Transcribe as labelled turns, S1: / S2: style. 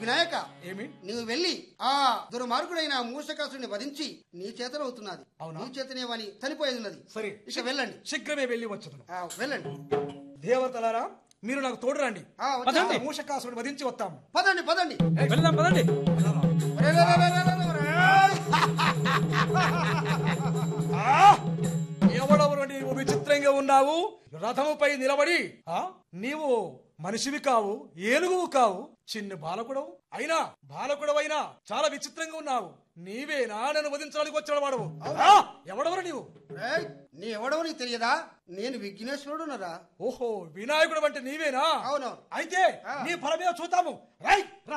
S1: వినాయక
S2: ఏమి
S1: నీవు వెళ్ళి ఆ దుర్మార్గుడైన మూషకాసుని వధించి నీ చేతన అవుతున్నది
S2: అవునా?
S1: నీ చేతనే వాని చనిపోయేది ఉన్నది
S2: సరే
S1: ఇక వెళ్ళండి
S2: శీఘ్రమే వెళ్ళి వచ్చును
S1: ఆ, వెళ్ళండి
S2: దేవతలారా మీరు నాకు తోడు రండి
S1: ఆ, వచ్చా.
S2: పదండి మూషకాసుని వధించి వస్తాము
S1: పదండి పదండి
S3: వెళ్దాం పదండి
S1: ఒరే, రే, రే, రే, రే, రే, రే.
S2: ఆ! ఎవడెవరు నీవు విచిత్రంగా ఉన్నావు రథముపై నిలబడి ఆ నీవు మనిషివి కావు ఏనుగువు కావు చిన్న బాలకుడవు అయినా బాలకుడవైనా చాలా విచిత్రంగా ఉన్నావు నీవేనా నన్ను వధించడానికి వచ్చిన వాడవు ఆ! ఎవడెవరు నీవు
S1: రేయ్, నీ ఎవడో నీకు తెలియదా నేను విఘ్నేశ్వరుడు నరా
S2: ఓహో వినాయకుడు అంటే నీవేనా
S1: అవునవును
S2: అయితే నీ ఫలమే చూద్దాము రై